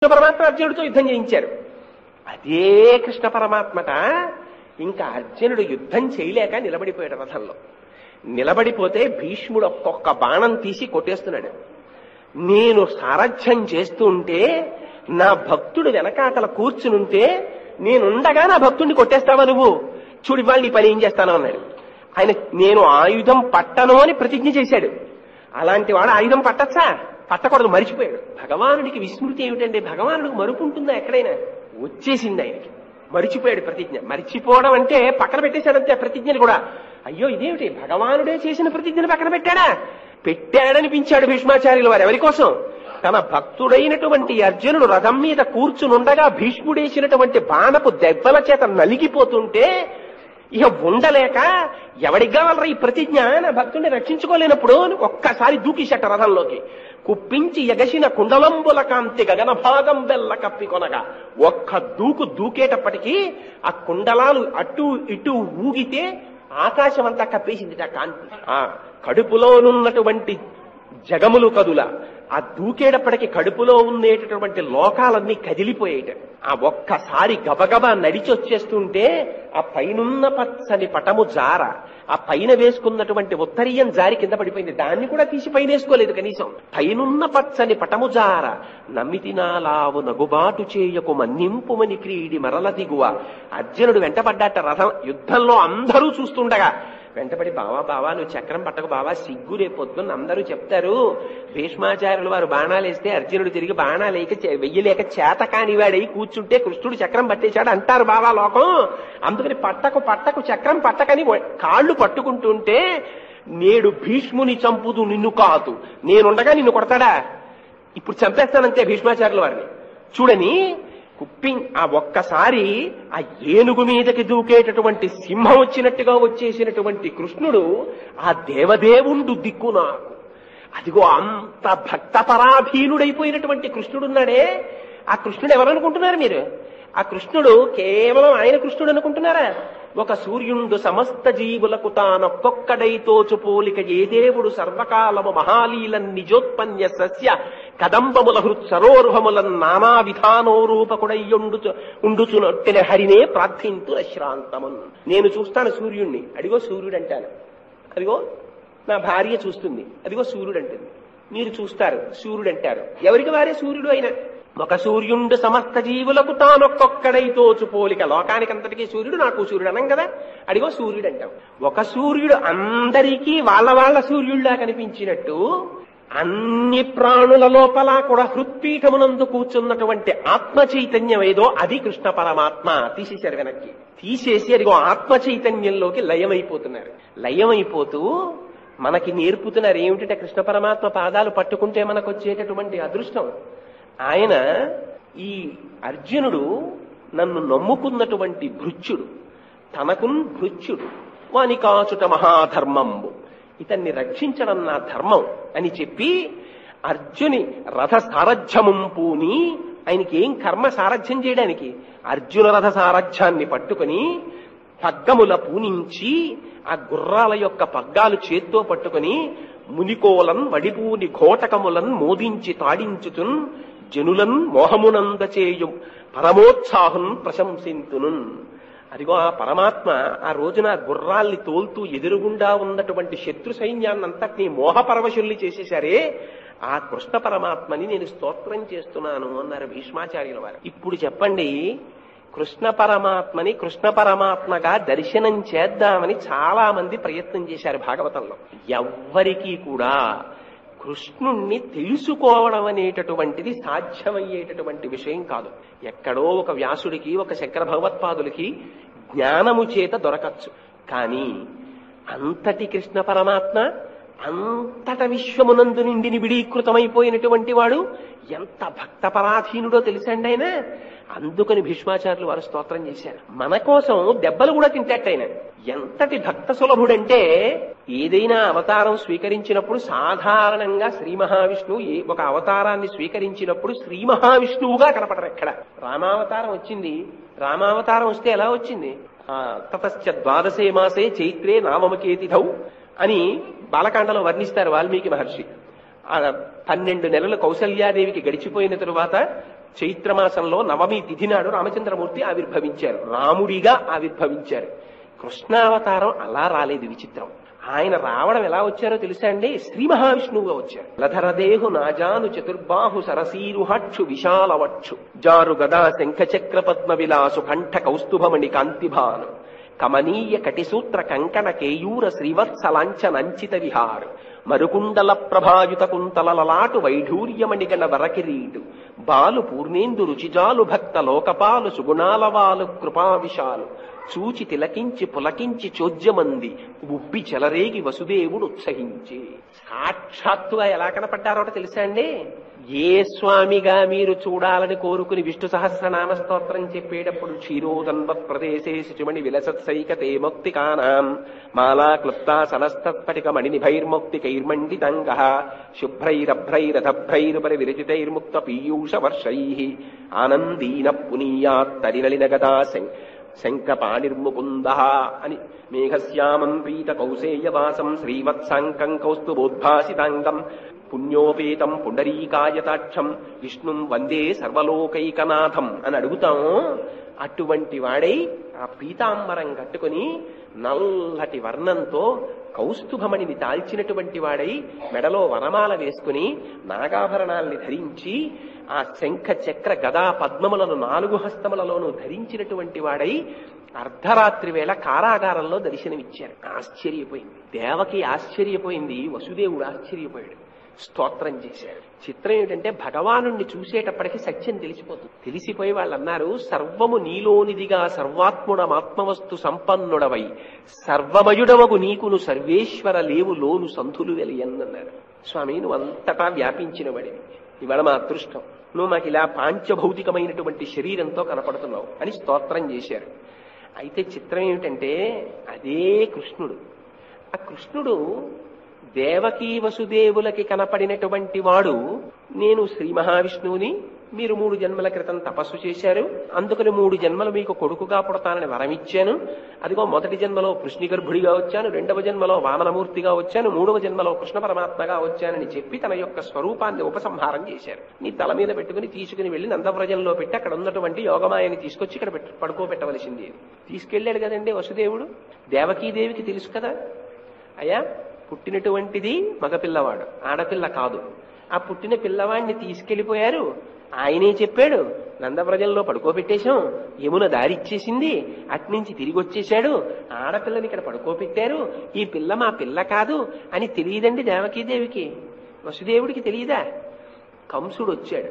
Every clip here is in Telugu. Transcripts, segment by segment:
కృష్ణ పరమాత్మ అర్జునుడితో యుద్ధం చేయించారు అదే కృష్ణ పరమాత్మట ఇంకా అర్జునుడు యుద్ధం చేయలేక నిలబడిపోయాడు రథంలో నిలబడిపోతే భీష్ముడు ఒక్కొక్క బాణం తీసి కొట్టేస్తున్నాడు నేను సారథ్యం చేస్తూ ఉంటే నా భక్తుడు వెనకాతల కూర్చునుంటే నేనుండగా నా భక్తుడిని కొట్టేస్తావా నువ్వు చూడు ఇవాళ నీ పని ఏం చేస్తాను అన్నాడు ఆయన నేను ఆయుధం పట్టను అని ప్రతిజ్ఞ చేశాడు అలాంటి వాడు ఆయుధం పట్టచ్చా పట్టకూడదు మరిచిపోయాడు భగవానుడికి విస్మృతి ఏమిటంటే భగవానుడికి మరుపు ఉంటుందా ఎక్కడైనా వచ్చేసింది ఆయనకి మరిచిపోయాడు ప్రతిజ్ఞ మరిచిపోవడం అంటే పక్కన పెట్టేశాడంతే ఆ ప్రతిజ్ఞని కూడా అయ్యో ఇదేమిటి భగవానుడే చేసిన ప్రతిజ్ఞను పక్కన పెట్టాడా పెట్టాడనిపించాడు భీష్మాచార్యుల వారు ఎవరి కోసం తన భక్తుడైనటువంటి అర్జునుడు రథం మీద కూర్చునుండగా భీష్ముడేసినటువంటి బాణపు దెబ్బల చేత నలిగిపోతుంటే ఇక ఉండలేక ఎవడికి కావాలరా ఈ ప్రతిజ్ఞ నా భక్తుడిని రక్షించుకోలేనప్పుడు అని ఒక్కసారి దూకిషట రథంలోకి కుప్పించి ఎగసిన కుండలంబుల కాంతి గగన భాగం బెల్ల కప్పి కొనగా ఒక్క దూకు దూకేటప్పటికీ ఆ కుండలాలు అటు ఇటు ఊగితే ఆకాశం అంతా కప్పేసింది ఆ కాంతి ఆ కడుపులోనున్నటువంటి జగములు కదుల ఆ దూకేటప్పటికి కడుపులో ఉండేటటువంటి లోకాలన్నీ కదిలిపోయేట ఆ ఒక్కసారి గబగబా నడిచి వచ్చేస్తుంటే ఆ పైనున్న పచ్చని పటము జార ఆ పైన వేసుకున్నటువంటి ఉత్తరీయం జారి కింద పడిపోయింది దాన్ని కూడా తీసి పైన వేసుకోలేదు కనీసం పైనున్న పచ్చని పటము జార నమ్మితినాలావు నగుబాటు చేయకు మన్నింపుమని క్రీడి మరల దిగువ అర్జునుడు వెంటపడ్డాట రథం యుద్ధంలో అందరూ చూస్తుండగా వెంటబడి బావా బావా నువ్వు చక్రం పట్టకు బావా సిగ్గు రేపు పొద్దున్న అందరూ చెప్తారు భీష్మాచార్యులు వారు బాణాలు వేస్తే అర్జునుడు తిరిగి బాణాలు వేయక చే- వెయ్యలేక చేత కానివాడై కూర్చుంటే కృష్ణుడు చక్రం పట్టేశాడు అంటారు బావా లోకం అందుకని పట్టకు పట్టకు చక్రం పట్టకని వ- కాళ్ళు పట్టుకుంటుంటే నేడు భీష్ముని చంపుదు నిన్ను కాదు నేనుండగా నిన్ను కొడతాడా ఇప్పుడు చంపేస్తానంతే భీష్మాచార్యుల వారిని చూడని కుప్పి ఆ ఒక్కసారి ఆ ఏనుగు మీదకి దూకేటటువంటి సింహం వచ్చినట్టుగా వచ్చేసినటువంటి కృష్ణుడు ఆ దేవదేవుండు దిక్కు నాకు అదిగో అంత భక్త పరాధీనుడైపోయినటువంటి కృష్ణుడున్నాడే ఆ కృష్ణుడు ఎవరనుకుంటున్నారు మీరు ఆ కృష్ణుడు కేవలం ఆయన కృష్ణుడు అనుకుంటున్నారా ఒక సూర్యుండు సమస్త జీవులకు తానొక్కొక్కడై తోచు పోలిక ఏ దేవుడు సర్వకాలము మహాలీలన్ నిజోత్పన్య సస్య కదంబముల హృత్ సరోర్హములన్ నానా విధానోరూపకుడయ్యుండు ఉండుచునొట్టిన హరినే ప్రార్థింతు అశ్రాంతమున్ నేను చూస్తాను సూర్యుణ్ణి అడిగో సూర్యుడు అంటాను అదిగో నా భార్య చూస్తుంది అదిగో సూర్యుడు అంటుంది మీరు చూస్తారు సూర్యుడు అంటారు ఎవరికి వారే సూర్యుడు అయిన ఒక సూర్యుండు సమస్త జీవులకు తానొక్కొక్కడై తోచు పోలిక లోకానికంతటికీ సూర్యుడు నాకు సూర్యుడు అనం కదా అడిగో సూర్యుడు అంటాం ఒక సూర్యుడు అందరికీ వాళ్ళ వాళ్ళ సూర్యుడిలా కనిపించినట్టు అన్ని ప్రాణుల లోపల కూడా హృత్పీఠమునందు కూర్చున్నటువంటి ఆత్మ చైతన్యం ఏదో అది కృష్ణ పరమాత్మ తీసేశారు వెనక్కి తీసేసి అదిగో ఆత్మ చైతన్యంలోకి లయమైపోతున్నారు లయమైపోతూ మనకి నేర్పుతున్నారు ఏమిటంటే కృష్ణ పరమాత్మ పాదాలు పట్టుకుంటే మనకు వచ్చేటటువంటి అదృష్టం ఆయన ఈ అర్జునుడు నన్ను నమ్ముకున్నటువంటి భృత్యుడు తనకున్ భృత్యుడు వాని కాచుట మహాధర్మంబు ఇతన్ని రక్షించడం నా ధర్మం అని చెప్పి అర్జుని రథ సారథ్యముం పూని ఆయనకి ఏం కర్మ సారథ్యం చేయడానికి అర్జున రథ సారథ్యాన్ని పట్టుకొని పగ్గముల పూనించి ఆ గుర్రాల యొక్క పగ్గాలు చేత్తో పట్టుకొని మునికోలన్ వడిపూని ఘోటకములన్ మోదించి తాడించుతున్ జనులన్ మోహమునంద చేయు పరమోత్సాహం ప్రశంసింతునున్ అదిగో ఆ పరమాత్మ ఆ రోజున ఆ గుర్రాల్ని తోల్తూ ఎదురుగుండా ఉన్నటువంటి శత్రు సైన్యాన్నంతటినీ మోహపరవశుల్ని చేసేశారే ఆ కృష్ణ పరమాత్మని నేను స్తోత్రం చేస్తున్నాను అన్నారు భీష్మాచార్యుల వారు ఇప్పుడు చెప్పండి కృష్ణ పరమాత్మని కృష్ణ పరమాత్మగా దర్శనం చేద్దామని చాలా మంది ప్రయత్నం చేశారు భాగవతంలో ఎవ్వరికీ కూడా కృష్ణుణ్ణి తెలుసుకోవడం అనేటటువంటిది సాధ్యమయ్యేటటువంటి విషయం కాదు ఎక్కడో ఒక వ్యాసుడికి ఒక శంకర భగవత్పాదులకి జ్ఞానము చేత దొరకచ్చు కానీ అంతటి కృష్ణ పరమాత్మ అంతట విశ్వమునందు నిండి నిబిడీకృతమైపోయినటువంటి వాడు ఎంత భక్త పరాధీనుడో తెలుసండి ఆయన అందుకని భీష్మాచార్యులు వారు స్తోత్రం చేశారు మన కోసం దెబ్బలు కూడా తింటట్టు ఆయన ఎంతటి భక్త సులభుడంటే ఏదైనా అవతారం స్వీకరించినప్పుడు సాధారణంగా శ్రీ మహావిష్ణువు ఏ ఒక అవతారాన్ని స్వీకరించినప్పుడు శ్రీ మహావిష్ణువుగా కనపడరు ఎక్కడ రామావతారం వచ్చింది రామావతారం వస్తే ఎలా వచ్చింది ఆ, తతశ్చ ద్వాదశే మాసే చైత్రే నామమకేతిథౌ అని బాలకాండలో వర్ణిస్తారు వాల్మీకి మహర్షి ఆ పన్నెండు నెలలు కౌసల్యాదేవికి గడిచిపోయిన తరువాత చైత్రమాసంలో నవమి తిథి నాడు రామచంద్రమూర్తి ఆవిర్భవించారు రాముడిగా ఆవిర్భవించారు కృష్ణావతారం అలా రాలేదు విచిత్రం ఆయన రావడం ఎలా వచ్చారో తెలుసా అండి శ్రీ మహావిష్ణువుగా వచ్చారు లధరదేహు నాజాను చతుర్బాహు సరసీరుహక్షు విశాలవక్షు జారు గదా శంఖ చక్ర పద్మ విలాసు కంఠ కౌస్తుభమణి కాంతిభాను కమనీయ కటిసూత్ర కంకణ కేయూర శ్రీవత్సలాంఛనంచిత విహారు మరుకుండల ప్రభాయుత కుంతల లలాటు వైఢూర్యమణిగణ వరకిరీటు బాలు పూర్ణేందు రుచిజాలు భక్త లోకపాలు సుగుణాలవాలు కృపావిశాలు చూచి తిలకించి పులకించి చోద్యమంది ఉబ్బి చెలరేగి వసుదేవుడు ఉత్సహించి సాక్షాత్తుగా ఎలా కనపడ్డారో తెలుసా అండి ఏ స్వామిగా మీరు చూడాలని కోరుకుని విష్ణు సహస్రనామ స్తోత్రం చెప్పేటప్పుడు క్షీరోదన్వత్ ప్రదేశే శుచిమణి విలసత్సైకతే ముక్తికానాం మాలా క్లుప్తా సనస్తత్పటిక మణినిభైర్ముక్తి కైర్మండితంగ శుభ్రైరభ్రైరథభ్రైరుపరి విరచితైర్ముక్త పీయూష వర్షై ఆనందీన పునీయాత్తరినలిన గదా శంఖపాణిర్ముకుంద అని మేఘశ్యామం పీత కౌసేయవాసం శ్రీవత్సాంకం కౌస్తుభోద్భాసితాంగం పుణ్యోపేతం పుండరీకాయతాక్షం విష్ణుం వందే సర్వలోకైకనాథం అని అడుగుతాము అటువంటి వాడై ఆ పీతాంబరం కట్టుకుని నల్లటి వర్ణంతో కౌస్తుభమణిని దాల్చినటువంటి వాడై మెడలో వనమాల వేసుకుని నాగాభరణాల్ని ధరించి ఆ శంఖ చక్ర గదా పద్మములను నాలుగు హస్తములలోనూ ధరించినటువంటి వాడై అర్ధరాత్రి వేళ కారాగారంలో దర్శనమిచ్చారు ఆశ్చర్యపోయింది దేవకి ఆశ్చర్యపోయింది వసుదేవుడు ఆశ్చర్యపోయాడు స్తోత్రం చేశాడు చిత్రం ఏమిటంటే భగవాను చూసేటప్పటికి సత్యం తెలిసిపోతుంది తెలిసిపోయి వాళ్ళు అన్నారు సర్వము నీలోనిదిగా సర్వాత్ముడమాత్మవస్తు సంపన్నుడవై సర్వమయుడవగు నీకును సర్వేశ్వర లేవు లోను సంధులు వెలియన్నన్నారు స్వామి నువ్వు అంతటా వ్యాపించిన వాడివి ఇవాళ మా అదృష్టం నువ్వు మాకు ఇలా పాంచభౌతికమైనటువంటి శరీరంతో కనపడుతున్నావు అని స్తోత్రం చేశారు అయితే చిత్రం ఏమిటంటే అదే కృష్ణుడు ఆ కృష్ణుడు దేవకీ వసుదేవులకి కనపడినటువంటి వాడు నేను శ్రీ మహావిష్ణువుని మీరు మూడు జన్మల క్రితం తపస్సు చేశారు అందుకని మూడు జన్మలు మీకు కొడుకుగా పుడతానని వరమిచ్చాను అదిగో మొదటి జన్మలో కృష్ణి గర్భుడిగా వచ్చాను రెండవ జన్మలో వామనమూర్తిగా వచ్చాను మూడవ జన్మలో కృష్ణ పరమాత్మగా వచ్చానని చెప్పి తన యొక్క స్వరూపాన్ని ఉపసంహారం చేశారు నీ తల మీద పెట్టుకుని తీసుకుని వెళ్లి నందవ్రజంలో పెట్టి అక్కడ ఉన్నటువంటి యోగమాయని తీసుకొచ్చి ఇక్కడ పెట్ట పడుకోబెట్టవలసింది తీసుకెళ్లాడు కదండి వసుదేవుడు దేవకీదేవికి తెలుసు కదా అయ్యా పుట్టినటువంటిది మగపిల్లవాడు ఆడపిల్ల కాదు ఆ పుట్టిన పిల్లవాడిని తీసుకెళ్లిపోయారు ఆయనే చెప్పాడు నందవ్రజంలో పడుకోబెట్టేశాం యమున దారిచ్చేసింది అట్నుంచి తిరిగి వచ్చేశాడు ఆడపిల్లని ఇక్కడ పడుకోబెట్టారు ఈ పిల్ల మా పిల్ల కాదు అని తెలియదండి దేవకీదేవికి వసుదేవుడికి తెలియదా కంసుడు వచ్చాడు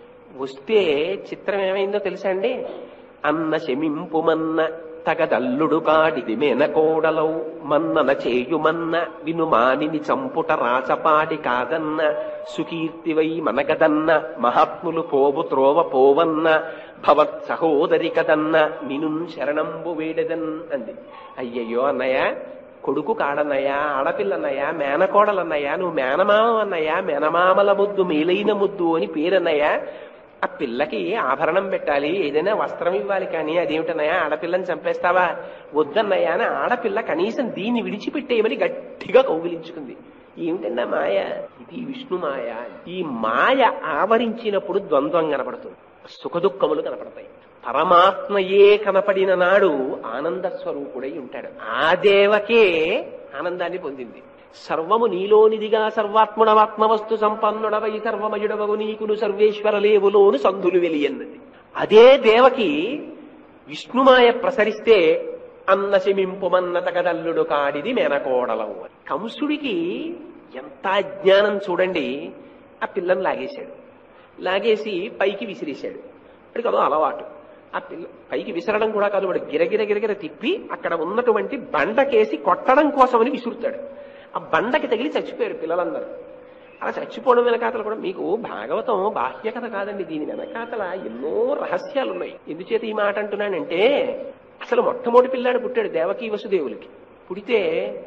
వస్తే చిత్రం ఏమైందో తెలుసా అండి అన్న శమింపుమన్న తగదల్లుడు కాడిది మేనకోడలవు మన్నన చేయుమన్న వినుమానిని చంపుట రాచపాటి కాదన్న సుకీర్తివై మనగదన్న మహాత్ములు పోవు త్రోవ పోవన్న భవత్ సహోదరి కదన్న నినున్ శరణంబు వేడెదన్ అంది అయ్యయ్యో అన్నయ్య కొడుకు కాడన్నయ్యా ఆడపిల్లన్నయ్యా మేనకోడలన్నయ్యా నువ్వు మేనమామ అన్నయ్యా మేనమామల ముద్దు మేలైన ముద్దు అని పేరన్నయ్యా ఆ పిల్లకి ఆభరణం పెట్టాలి ఏదైనా వస్త్రం ఇవ్వాలి కానీ అదేమిటన్నయ్యా ఆడపిల్లని చంపేస్తావా వద్దన్నయ్యా అని ఆడపిల్ల కనీసం దీన్ని విడిచిపెట్టేయమని గట్టిగా కౌగిలించుకుంది ఏమిటన్నా మాయ ఇది విష్ణు మాయ ఈ మాయ ఆవరించినప్పుడు ద్వంద్వం కనపడుతుంది సుఖదుఖములు కనపడతాయి పరమాత్మయే కనపడిన నాడు ఆనంద స్వరూపుడై ఉంటాడు ఆ దేవకే ఆనందాన్ని పొందింది సర్వము నీలోనిదిగా సర్వాత్ముడవాత్మ వస్తు సంపన్నుడవై సర్వమయుడవగు నీకును సర్వేశ్వర లేవులోను సంధులు వెలియన్నది అదే దేవకి విష్ణుమాయ ప్రసరిస్తే అన్న శమింపుమన్న తగదల్లుడు కాడిది మేనకోడలవు అని. కంసుడికి ఎంత అజ్ఞానం చూడండి ఆ పిల్లని లాగేశాడు లాగేసి పైకి విసిరేశాడు వాడికి అదో అలవాటు ఆ పిల్ల పైకి విసరడం కూడా కాదు వాడు గిరగిర గిరగిర తిప్పి అక్కడ ఉన్నటువంటి బండకేసి కొట్టడం కోసమని విసురుతాడు ఆ బండకి తగిలి చచ్చిపోయారు పిల్లలందరూ అలా చచ్చిపోవడం వెనకాతలు కూడా మీకు భాగవతం బాహ్య కథ కాదండి దీని వెనకాతల ఎన్నో రహస్యాలు ఉన్నాయి ఎందుచేత ఈ మాట అంటున్నానంటే అసలు మొట్టమొదటి పిల్లాడు పుట్టాడు దేవకీ వసుదేవులకి పుడితే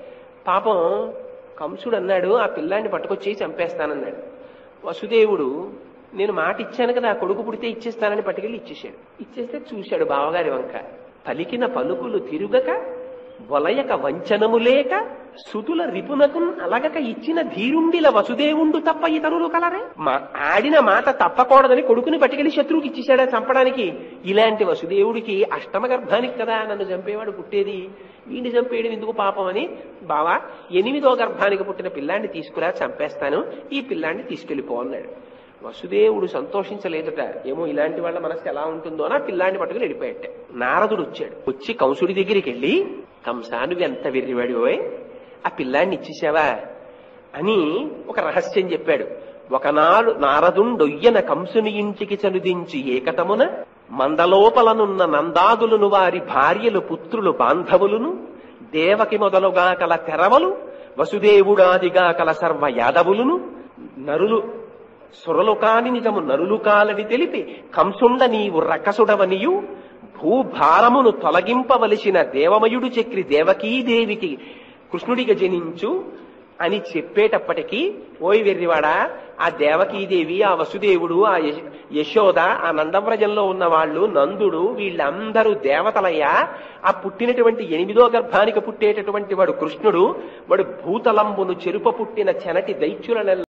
పాపం కంసుడు అన్నాడు ఆ పిల్లాడిని పట్టుకొచ్చి చంపేస్తానన్నాడు వసుదేవుడు నేను మాట ఇచ్చాను కదా ఆ కొడుకు పుడితే ఇచ్చేస్తానని పట్టుకెళ్ళి ఇచ్చేశాడు ఇచ్చేస్తే చూశాడు బావగారి వంక పలికిన పలుకులు తిరుగక వలయక వంచనము లేక సుతుల రిపునకు అలగక ఇచ్చిన ధీరుండిల వసుదేవుండు తప్ప ఇతరులు కలరే మా ఆడిన మాట తప్పకూడదని కొడుకుని పట్టుకెళ్లి శత్రువుకి ఇచ్చేశాడా చంపడానికి ఇలాంటి వసుదేవుడికి అష్టమ గర్భానికి కదా నన్ను చంపేవాడు పుట్టేది వీడిని చంపేయడం ఎందుకు పాపం అని బావా ఎనిమిదో గర్భానికి పుట్టిన పిల్లాన్ని తీసుకురా చంపేస్తాను ఈ పిల్లాన్ని తీసుకెళ్లిపో అన్నాడు వసుదేవుడు సంతోషించలేదుట ఏమో ఇలాంటి వాళ్ళ మనసు ఎలా ఉంటుందో అని ఆ పిల్లాన్ని పట్టుకుని వెళ్ళిపోయాట నారదుడు వచ్చాడు వచ్చి కంసుడి దగ్గరికి వెళ్ళి కంసా నువ్వు ఎంత వెర్రివాడివోయ్ ఆ పిల్లాన్ని ఇచ్చేసావా అని ఒక రహస్యం చెప్పాడు ఒకనాడు నారదుండొయ్యన కంసుని ఇంటికి చనుదించి ఏకతమున మందలోపలనున్న నందాదులను వారి భార్యలు పుత్రులు బాంధవులును దేవకి మొదలుగా కల తెరవలు వసుదేవుడాదిగా కల సర్వ యాదవులును నరులు సురలు కాని నిజము నరులు కాలని తెలిపి కంసుండ నీవు రకసుడవనియు భూభారమును తొలగింపవలసిన దేవమయుడు చక్రి దేవకీదేవికి కృష్ణుడిగా జనించు అని చెప్పేటప్పటికీ ఓయ్ వెర్రివాడా ఆ దేవకీదేవి ఆ వసుదేవుడు ఆ యశ- యశోద ఆ నందవ్రజంలో ఉన్న వాళ్ళు నందుడు వీళ్ళందరూ దేవతలయ్యా ఆ పుట్టినటువంటి ఎనిమిదో గర్భానికి పుట్టేటటువంటి వాడు కృష్ణుడు వాడు భూతలంబును చెరుప పుట్టిన చెనటి దైత్యుల